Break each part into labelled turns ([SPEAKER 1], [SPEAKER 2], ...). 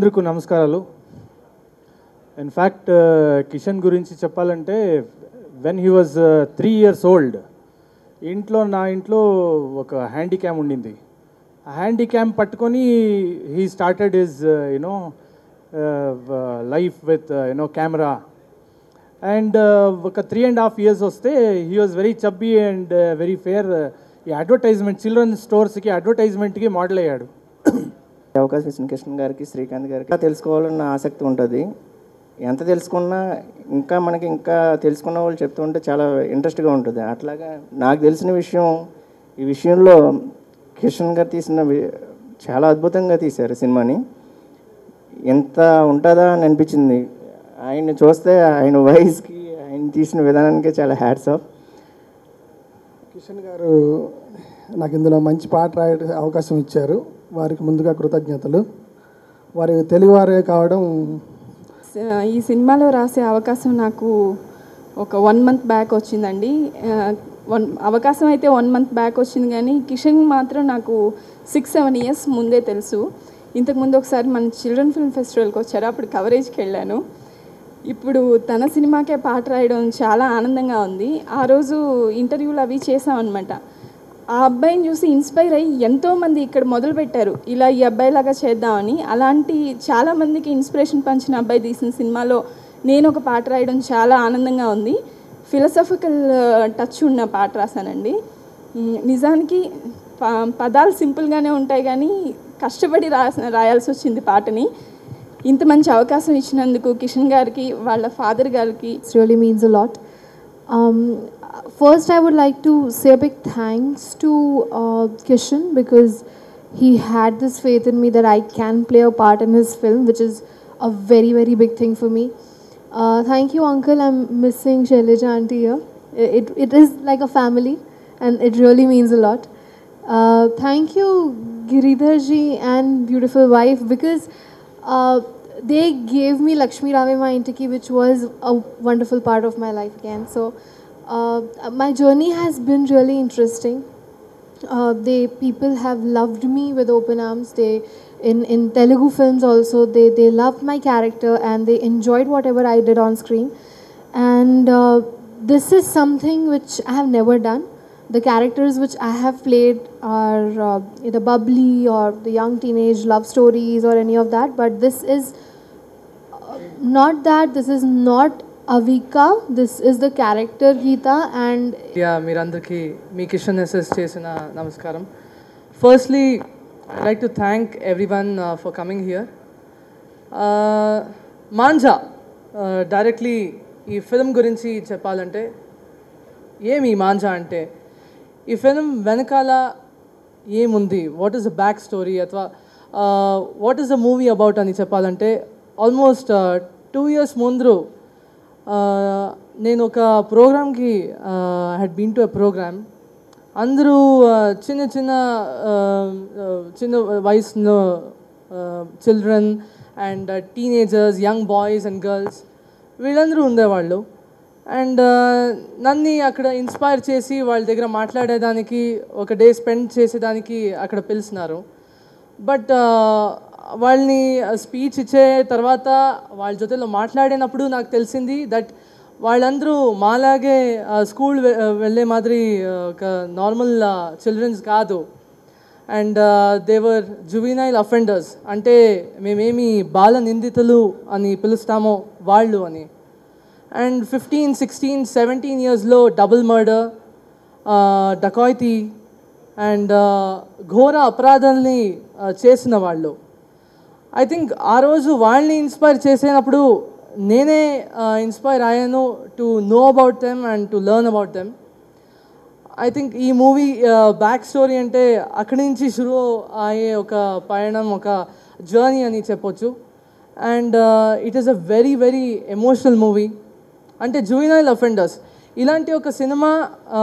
[SPEAKER 1] అందరికీ నమస్కారాలు ఇన్ఫ్యాక్ట్ కిషన్ గురించి చెప్పాలంటే when he was three years old ఇంట్లో నా ఇంట్లో ఒక హ్యాండీ క్యామ్ ఉండింది ఆ హ్యాండీ క్యామ్ పట్టుకొని he started his you know life with you know camera and ఒక త్రీ అండ్ హాఫ్ ఇయర్స్ వస్తే he was very chubby and very fair ఈ అడ్వర్టైజ్మెంట్ చిల్డ్రన్ స్టోర్స్కి అడ్వర్టైజ్మెంట్కి మోడల్ అయ్యాడు
[SPEAKER 2] ఈ అవకాశం ఇచ్చిన కృష్ణ గారికి శ్రీకాంత్ గారికి ఇంకా తెలుసుకోవాలన్న ఆసక్తి ఉంటుంది ఎంత తెలుసుకున్నా ఇంకా మనకి ఇంకా తెలుసుకున్న వాళ్ళు చెప్తూ ఉంటే చాలా ఇంట్రెస్ట్గా ఉంటుంది అట్లాగా నాకు తెలిసిన విషయం ఈ విషయంలో కిషన్ గారు తీసిన వి- చాలా అద్భుతంగా తీశారు సినిమాని ఎంత ఉంటుందా అని అనిపించింది ఆయన్ని చూస్తే ఆయన వయసుకి ఆయన తీసిన విధానానికి చాలా హ్యాట్స్ ఆఫ్
[SPEAKER 3] కిషన్ గారు నాకు ఇందులో మంచి పాట రాయ అవకాశం ఇచ్చారు వారికి ముందుగా కృతజ్ఞతలు వారి తెలుగువారే కావడం
[SPEAKER 4] స- ఈ సినిమాలో రాసే అవకాశం నాకు ఒక వన్ మంత్ బ్యాక్ వచ్చిందండి ఆ, వన్ అవకాశం అయితే వన్ మంత్ బ్యాక్ వచ్చింది కానీ కిషన్ మాత్రం నాకు సిక్స్ సెవెన్ ఇయర్స్ ముందే తెలుసు ఇంతకుముందు ఒకసారి మన చిల్డ్రన్ ఫిల్మ్ ఫెస్టివల్కి వచ్చారు అప్పుడు కవరేజ్కి వెళ్ళాను ఇప్పుడు తన సినిమాకే పాట రాయడం చాలా ఆనందంగా ఉంది ఆ రోజు ఇంటర్వ్యూలు అవి చేసామన్నమాట ఆ అబ్బాయిని చూసి ఇన్స్పైర్ అయ్యి ఎంతోమంది ఇక్కడ మొదలుపెట్టారు ఇలా ఈ అబ్బాయిలాగా చేద్దామని అలాంటి చాలామందికి ఇన్స్పిరేషన్ పంచిన అబ్బాయి తీసిన సినిమాలో నేను ఒక పాట రాయడం చాలా ఆనందంగా ఉంది ఫిలసఫికల్ టచ్ ఉన్న పాట రాశానండి మ్, నిజానికి ప- పదాలు సింపుల్గానే ఉంటాయి కానీ కష్టపడి రా రాయాల్సి వచ్చింది పాటని ఇంత మంచి అవకాశం ఇచ్చినందుకు కిషన్ గారికి వాళ్ళ ఫాదర్ గారికి
[SPEAKER 5] It really means a lot. Um, first, I would like to say a big thanks to uh, Kishan because he had this faith in me that I can play a part in his film, which is a very, very big thing for me. Uh, thank you, Uncle. I'm missing Shaileja auntie here. I- It, it is like a family, and it really means a lot. Uh, thank you, Giridharji and beautiful wife, because uh, they gave me Lakshmi Rave Ma Intiki, which was a wonderful part of my life again. So uh, my journey has been really interesting. Uh, they people have loved me with open arms. They in in Telugu films also they they loved my character and they enjoyed whatever I did on screen. And uh, this is something which I have never done. The characters which I have played are uh, the bubbly or the young teenage love stories or any of that. But this is uh, not that. This is not Avika. This is the character Geeta and
[SPEAKER 6] యా మీరందరికీ మీ Kishan S S చేసిన నమస్కారం firstly I like to thank everyone for coming here మాంజా directly ఈ film గురించి చెప్పాలంటే ఏమి ఈ మాంజా అంటే ఈ ఫిల్మ్ వెనకాల ఏముంది what is the back story అథవా what is the movie about అని చెప్పాలంటే ఆల్మోస్ట్ టూ ఇయర్స్ ముందు uh, నేను ఒక ప్రోగ్రామ్కి had been to a program అందరూ uh, చిన్న చిన్న uh, uh, చిన్న వయసులో children and teenagers young boys and girls వీళ్ళందరూ ఉండేవాళ్ళు అండ్ నన్ను అక్కడ ఇన్స్పైర్ చేసి వాళ్ళ దగ్గర మాట్లాడేదానికి ఒక డే స్పెండ్ చేసేదానికి అక్కడ పిలిచినారు బట్ వాళ్ళని స్పీచ్ ఇచ్చే తర్వాత వాళ్ళ జೊತೆలో మాట్లాడినప్పుడు నాకు తెలిసింది దట్ వాళ్ళందరూ మాలాగే స్కూల్ వెళ్ళే మాదిరి ఆ, ఒక నార్మల్ చిల్డ్రన్స్ కాదు అండ్ దేవర్ జువినైల్ అఫెండర్స్ అంటే మేమేమి బాల నిందితులు అని పిలుస్తామో వాళ్ళు అని అండ్ ఫిఫ్టీన్ సిక్స్టీన్ సెవెంటీన్ ఇయర్స్లో డబుల్ మర్డర్ డకాయితీ అండ్ ఘోర అపరాధాలని ఆ, చేసిన వాళ్ళు ఐ థింక్ ఆ రోజు వాళ్ళని ఇన్స్పైర్ చేసినప్పుడు నేనే ఇన్స్పైర్ అయ్యాను to know about them and to learn about them I think ఈ మూవీ బ్యాక్ స్టోరీ అంటే అక్కడి నుంచి షురూ అయ్యే ఒక పయనం ఒక జర్నీ అని చెప్పొచ్చు and it is a very very emotional movie అంటే జూయినైల్ అఫెండర్స్ ఇలాంటి ఒక సినిమా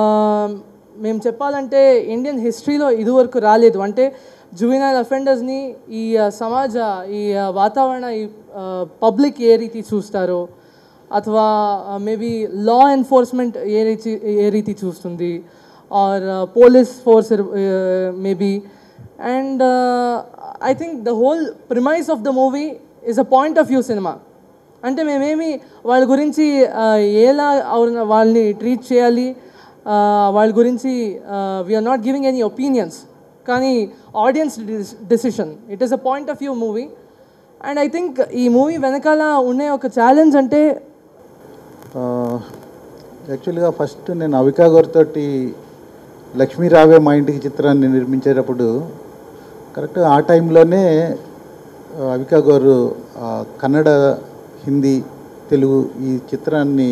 [SPEAKER 6] మేము చెప్పాలంటే ఇండియన్ హిస్టరీలో ఇదివరకు రాలేదు అంటే జూయినైల్ అఫెండర్స్ని ఈ ఆ, సమాజ ఈ ఆ, వాతావరణ ఈ పబ్లిక్ ఏ రీతి చూస్తారో అథవా మేబీ లా ఎన్ఫోర్స్మెంట్ ఏ రీతి ఏ రీతి చూస్తుంది our police force maybe and I think the whole premise of the movie is a point of view సినిమా అంటే మేమేమి వాళ్ళ గురించి ఆ, ఎలా అవున- వాళ్ళని ట్రీట్ చేయాలి ఆ, వాళ్ళ గురించి we are not giving any opinions కానీ audience decision it is a point of view movie and I think ఈ మూవీ వెనకాల ఉండే ఒక ఛాలెంజ్ అంటే
[SPEAKER 7] యాక్చువల్గా ఫస్ట్ నేను అవికా గారితో లక్ష్మీ రావే మా ఇంటికి చిత్రాన్ని నిర్మించేటప్పుడు కరెక్ట్గా ఆ టైంలోనే ఆ, అవికా గారు ఆ, కన్నడ హిందీ తెలుగు ఈ చిత్రాన్ని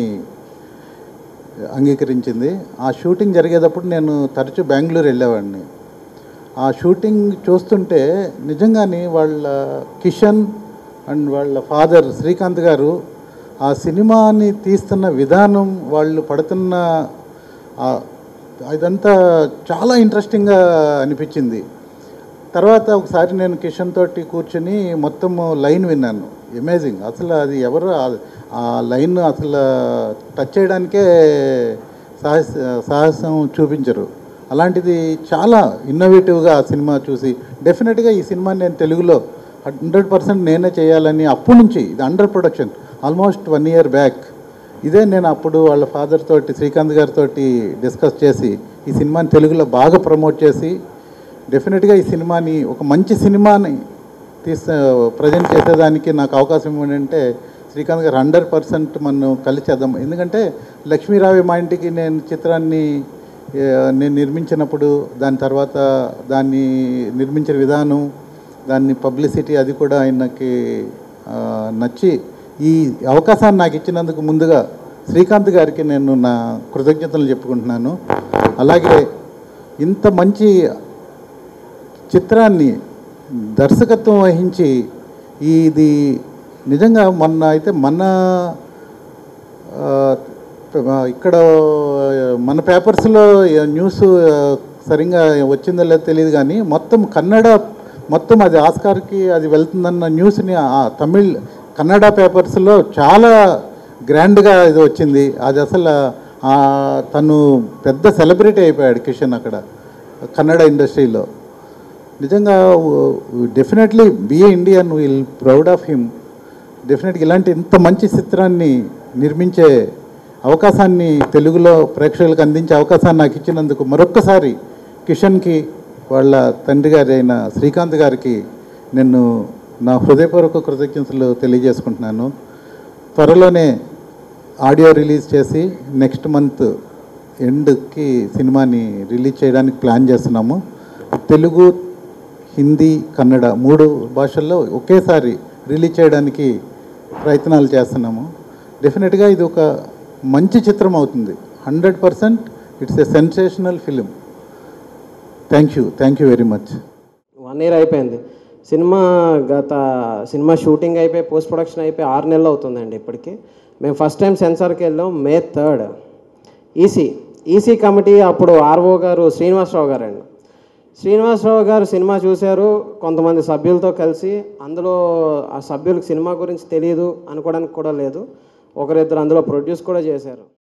[SPEAKER 7] అంగీకరించింది ఆ షూటింగ్ జరిగేటప్పుడు నేను తరచూ బెంగళూరు వెళ్ళేవాడిని ఆ షూటింగ్ చూస్తుంటే నిజంగానే వాళ్ళ కిషన్ అండ్ వాళ్ళ ఫాదర్ శ్రీకాంత్ గారు ఆ సినిమాని తీస్తున్న విధానం వాళ్ళు పడుతున్న ఆ- ఇదంతా చాలా ఇంట్రెస్టింగ్గా అనిపించింది తర్వాత ఒకసారి నేను కిషన్ తోటి కూర్చుని మొత్తం లైన్ విన్నాను అమేజింగ్ అసలు అది ఎవరు ఆ- ఆ లైన్ అసలు టచ్ చేయడానికే సాహస సాహసం చూపించరు అలాంటిది చాలా ఇన్నోవేటివ్గా ఆ సినిమా చూసి డెఫినెట్గా ఈ సినిమాని నేను తెలుగులో హండ్రెడ్ పర్సెంట్ నేనే చేయాలని అప్పటి నుంచి ఇది under production almost one year back ఇదే నేను అప్పుడు వాళ్ళ ఫాదర్ తోటి శ్రీకాంత్ గారితో డిస్కస్ చేసి ఈ సినిమాని తెలుగులో బాగా ప్రమోట్ చేసి డెఫినెట్గా ఈ సినిమాని ఒక మంచి సినిమాని తీసే ప్రజెంట్ చేసేదానికి నాకు అవకాశం ఇవ్వండి శ్రీకాంత్ గారు హండ్రెడ్ పర్సెంట్ మనం కలిసి చేద్దాం ఎందుకంటే లక్ష్మీరావి మా ఇంటికి నేను చిత్రాన్ని ఏ, నేను నిర్మించినప్పుడు దాని తర్వాత దాన్ని నిర్మించిన విధానం దాన్ని పబ్లిసిటీ అది కూడా ఆయనకి ఆ, నచ్చి ఈ అవకాశాన్ని నాకు ఇచ్చినందుకు ముందుగా శ్రీకాంత్ గారికి నేను నా కృతజ్ఞతలు చెప్పుకుంటున్నాను అలాగే ఇంత మంచి చిత్రాన్ని దర్శకత్వం వహించి ఇది నిజంగా మొన్న అయితే మన ఆ, ఇక్కడ మన పేపర్స్లో న్యూస్ సరిగ్గా వచ్చిందో లేదో తెలియదు కానీ మొత్తం కన్నడ మొత్తం అది ఆస్కార్కి అది వెళ్తుందన్న న్యూస్ని ఆ తమిళ్ కన్నడ పేపర్స్లో చాలా గ్రాండ్గా ఇది వచ్చింది అది అసలు ఆ, తను పెద్ద సెలబ్రిటీ అయిపోయాడు కిషన్ అక్కడ కన్నడ ఇండస్ట్రీలో నిజంగా definitely be a Indian will proud of him డెఫినెట్గా ఇలాంటి ఇంత మంచి చిత్రాన్ని నిర్మించే అవకాశాన్ని తెలుగులో ప్రేక్షకులకు అందించే అవకాశాన్ని నాకు ఇచ్చినందుకు మరొక్కసారి కిషన్కి వాళ్ళ తండ్రి గారి అయిన శ్రీకాంత్ గారికి నేను నా హృదయపూర్వక కృతజ్ఞతలు తెలియజేసుకుంటున్నాను త్వరలోనే ఆడియో రిలీజ్ చేసి నెక్స్ట్ మంత్ ఎండ్కి సినిమాని రిలీజ్ చేయడానికి ప్లాన్ చేస్తున్నాము తెలుగు హిందీ కన్నడ మూడు భాషల్లో ఒకేసారి రిలీజ్ చేయడానికి ప్రయత్నాలు చేస్తున్నాము డెఫినెట్గా ఇది ఒక మంచి చిత్రం అవుతుంది hundred percent it's a sensational film thank you thank you very much
[SPEAKER 8] one year అయిపోయింది సినిమా గత సినిమా షూటింగ్ అయిపోయి పోస్ట్ ప్రొడక్షన్ అయిపోయి ఆరు నెలలు అవుతుందండి ఇప్పటికి మేము ఫస్ట్ టైం సెన్సార్కి వెళ్ళాం May third EC EC committee అప్పుడు ఆర్ఓ గారు శ్రీనివాసరావు గారు అండి శ్రీనివాసరావు గారు సినిమా చూశారు కొంతమంది సభ్యులతో కలిసి అందులో ఆ సభ్యులకు సినిమా గురించి తెలియదు అనుకోవడానికి కూడా లేదు ఒకరిద్దరు అందులో ప్రొడ్యూస్ కూడా చేశారు